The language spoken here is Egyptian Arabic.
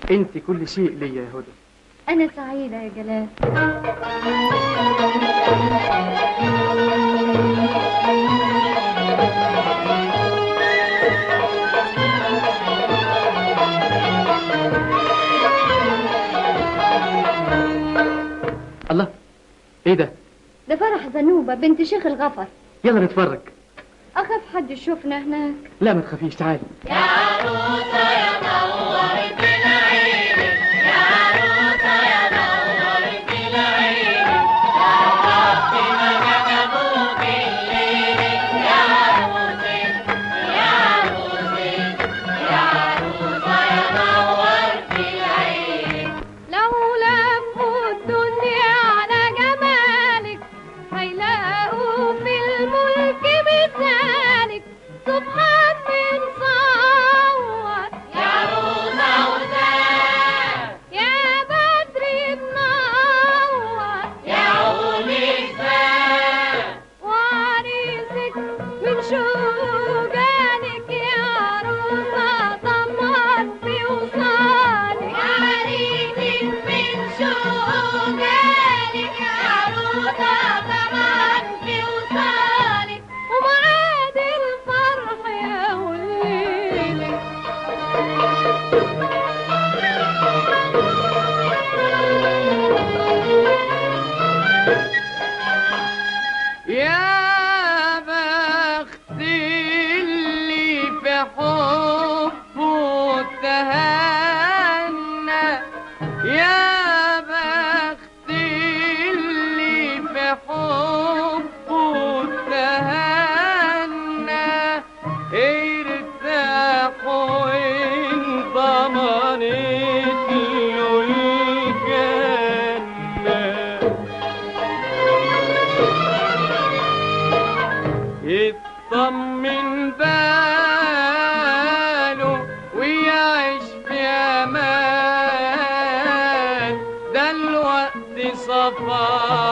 انت كل شيء ليا يا هدى أنا سعيدة يا جلال الله ايه ده ده فرح زنوبة بنت شيخ الغفر يلا نتفرج أخاف حد يشوفنا هناك لا ما تخافيش تعالي لو لفوا الدنيا على جمالك هيلاقوا في الملك مثالك سبحان من صور يا روزة وزاد يا بدر منور يا عوني وعريسك من شوقانك يا روزة طمعت في وصالك عريسك من شوقانك يا روزة طمعت في وصالك ومعاد الفرح يا وليلك يا بخت اللي في حبه تهنى يا بخت اللي في حبه تهنى ارتاح وان ضمنت له الجنه يطمن باله ويعيش في امان ده الوقت صفا